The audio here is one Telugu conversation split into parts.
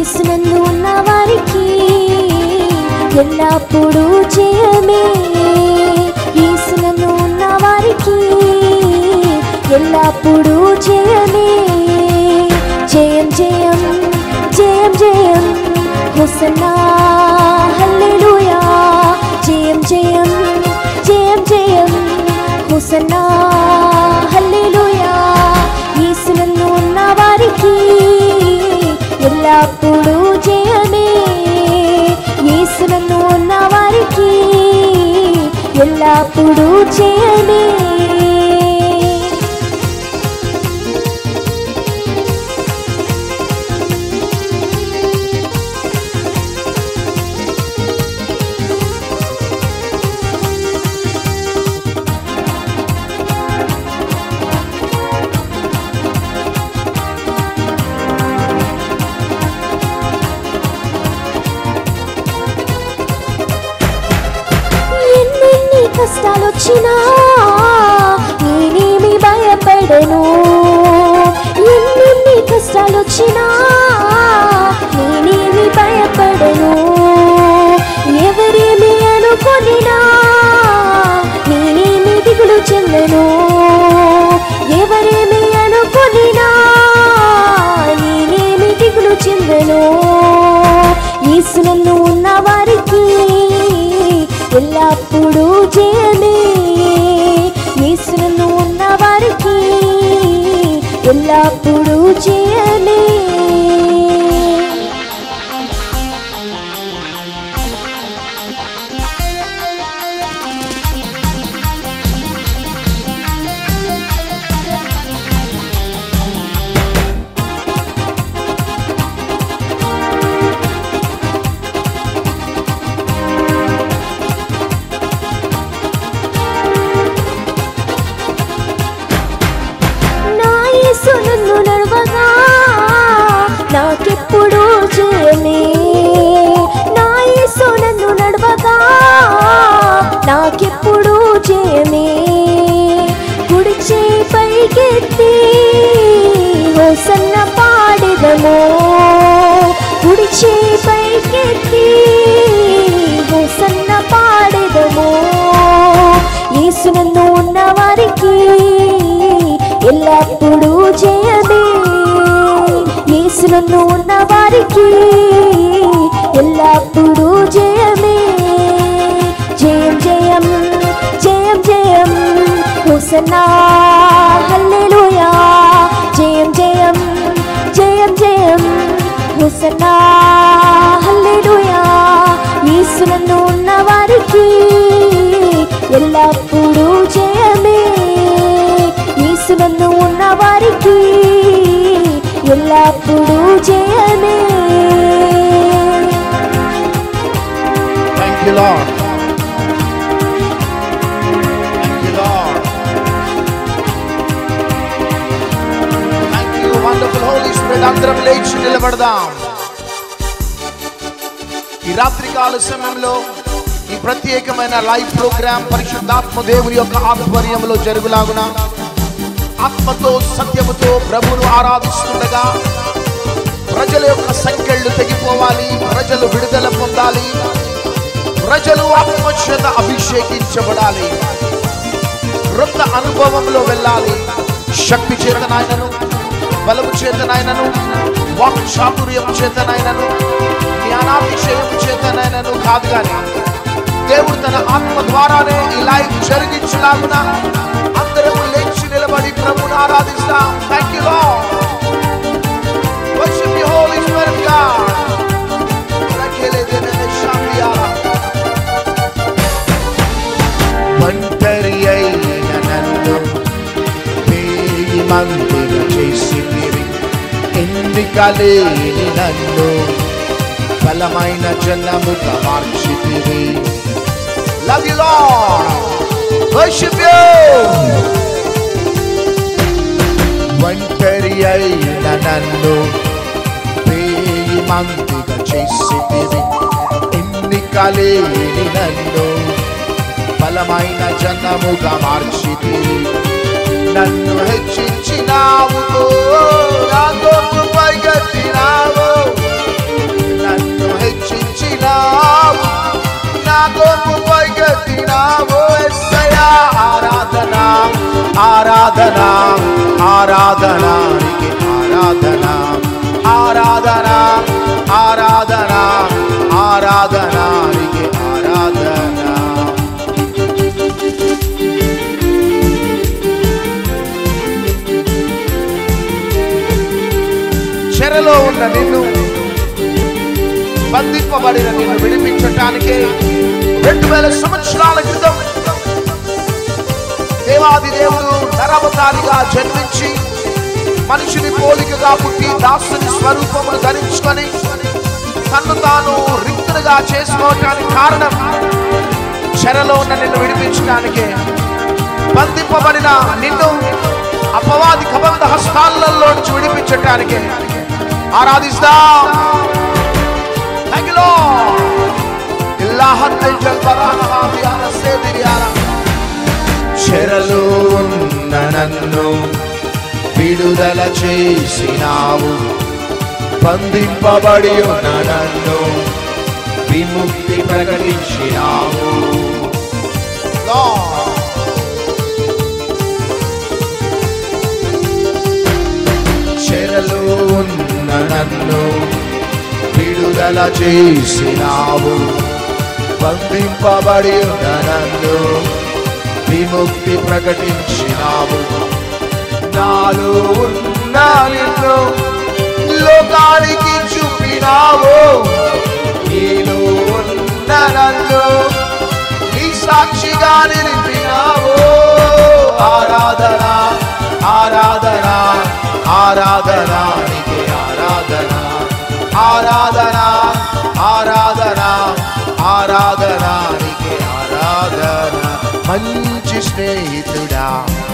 యేసునందు ఉన్న వారికి ఎల్లప్పుడూ జయమే యేసునందు ఉన్న వారికి ఎల్లప్పుడూ జయమే జయం జయం జయం జయం హుసన్నా హల్లెలూయా జయం జయం జయం జయం హుసన్నా హల్లెలూయా యేసునందు ఉన్న వారికి ఎల్లప్పుడూ జయమే యేసునందు ఉన్న వారికి ఎల్లప్పుడూ జయమే ఎన్నెన్ని కష్టాలొచ్చినా నేనేమి భయపడను ఎన్నెన్ని కష్టాలొచ్చినా నేనేమి భయపడను ఎవరేమి అనుకొనినా నేనేమి దిగులు చెందను ఎవరేమి అనుకొనినా నేనేమి దిగులు చెందను యేసునందు ఉన్న వారికి ఎల్లప్పుడూ జయమే యేసునందు ఉన్న వారికి ఎల్లప్పుడూ జయమే నా యేసు నన్ను నడవగా నాకెప్పుడు జయమే నా యేసు నన్ను నడవగా నాకెప్పుడు జయమే కుడి చేయి పైకెత్తి హోసన్న పాడెదము కుడి చేయి పైకెత్తి హోసన్న పాడెదము యేసునందు ఉన్న వారికి ఎల్లప్పుడూ జయమే యేసునందు ఉన్న వారికి ఎల్లప్పుడూ జయమే జయం జయం జయం జయం హుసనా హల్లెలూయా జయం జయం జయం జయం హుసనా హల్లెలూయా యేసునందు ఉన్న వారికి ఎల్లప్పుడూ జయమే యేసునందు ఉన్న వారికి ఎల్లప్పుడూ జయమే Thank you, Lord. Thank you, Lord. Thank you, wonderful Holy Spirit. అందరం లేచి నిలబడదాం ఈ రాత్రికాల సమయంలో ఈ ప్రత్యేకమైన లైవ్ ప్రోగ్రామ్ పరిశుద్ధాత్మ దేవుని యొక్క ఆధ్వర్యంలో జరుగులాగున ఆత్మతో సత్యముతో ప్రభువును ఆరాధిస్తుండగా ప్రజల యొక్క సంఖ్యలు తెగిపోవాలి ప్రజలు విడుదల పొందాలి ప్రజలు ఆత్మచేత అభిషేకించబడాలి వృత్త అనుభవంలో వెళ్ళాలి శక్తి చేతనాయనను బలము చేతనాయనను వాక్ చాతుర్యం చేతనాయనను జ్ఞానాతిశయం చేతనాయనను కాదు కానీ దేవుడు తన ఆత్మ ద్వారానే ఈ లైవ్ జరిగించలాగున అందరము లేచి నిలబడి ప్రభుని ఆరాధిస్తాం thank you Worship the Holy Spirit of God. Rakele denene shandiara. ఒంటరి అయిన నన్ను వేయి మందిగా చేసితివి ఎన్నిక లేని నన్ను బలమైన జనముగా మార్చితివి love you Lord worship you ఒంటరి అయిన నన్ను వేయి మందిగా చేసితివి ఎన్నిక లేని నన్ను బలమైన జనముగా మార్చితివి నన్ను హెచ్చించినావు నాతో పైగట్టినావు ఆరాధన నీకే ఆరాధన ఆరాధన ఆరాధన ఆరాధన నీకే ఆరాధన చెరలో ఉన్న నిన్ను బంధింపబడిన నిన్ను విడిపించటానికి రెండు వేల సంవత్సరాల క్రితం దేవాది దేవుడు నరవతారిగా జన్మించి మనిషిని పోలికగా పుట్టి దాసుని స్వరూపమును ధరించుకొని తన్ను తాను రిక్తులుగా చేసుకోవటానికి కారణం చెరలో ఉన్న నిన్ను విడిపించడానికే బంధింపబడిన నిన్ను అపవాది కబంధ హస్తాలలో నుంచి విడిపించటానికి ఆరాధిస్తాం Thank you, Lord. ఇల్లాహత్తే జల్బరానహా బియాన సేదిరియాన. చెరలో ఉన్న నన్ను విడుదల చేసినావు బంధింపబడి ఉన్న నన్ను విముక్తి ప్రకటించినావు Lord. చెరలో ఉన్న నన్ను విడుదల చేసినావు బంధింపబడి ఉన్న నన్ను విముక్తి ప్రకటించినావు నాలో ఉన్న నిన్ను లోకానికి చూపినావు నీలో ఉన్న నన్ను నీ సాక్షిగా నిలిపినావు ఆరాధన ఆరాధన ఆరాధన నీకే ఆరాధన ఆరాధన ఆరాధన ఆరాధన నీకే ఆరాధన మంచి స్నేహితుడా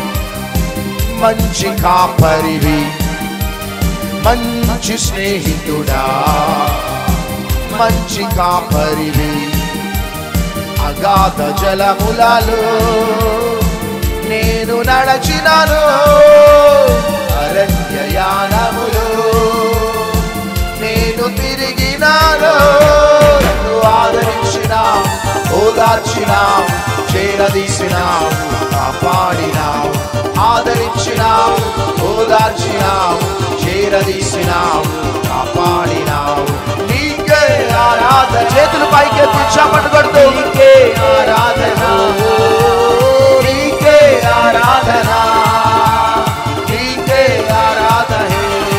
మంచి కాపరివి మంచి స్నేహితుడా మంచి కాపరివి అగాధ జలములలో నేను నడచినాను అరణ్యయానములో నేను తిరిగినాను నన్ను ఆదరించిన ఓదార్చిన చేరదీసినావు కాపాడినావు ఆదరించినావు ఓదార్చినావు చేరదీసినావు కాపాడినావు నీకే ఆరాధన చేతులు పైకెత్తి చప్పట్లు కొడుతూ నీకే ఆరాధన నీకే ఆరాధన నీకే ఆరాధన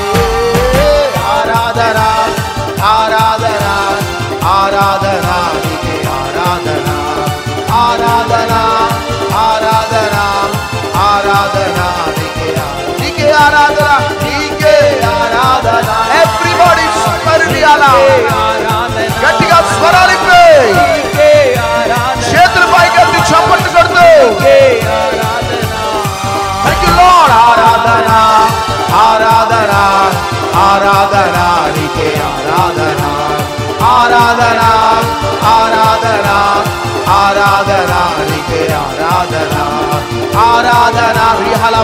ఆరాధన ఆరాధన ఆరాధన నీకే ఆరాధన ఆరాధన ఆరాధన ఆరాధన నీకే ఆరాధన నీకే ఆరాధన నీకే ఆరాధన ఎవ్రీబడి స్మరణీయాల గట్టిగా స్వరాలిపే చేతులు పైకెత్తి చప్పట్లు కొడుతూ థ్యాంక్ యూ లార్డ్ ఆరాధన ఆరాధన ఆరాధన నీకే ఆరాధన ఆరాధన ఆరాధన ఆరాధన నీకే ఆరాధన ఆరాధన రిహల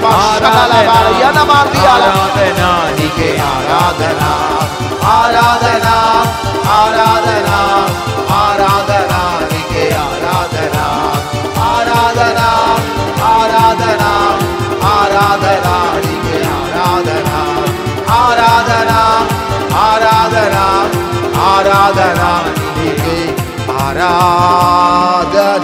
ఆరాధన నీకే ఆరాధన ఆరాధన ఆరాధన ఆరాధన నీకే ఆరాధన ఆరాధన ఆరాధన ఆరాధన నీకే ఆరాధన ఆరాధన ఆరాధన ఆరాధన నీకే ఆరాధన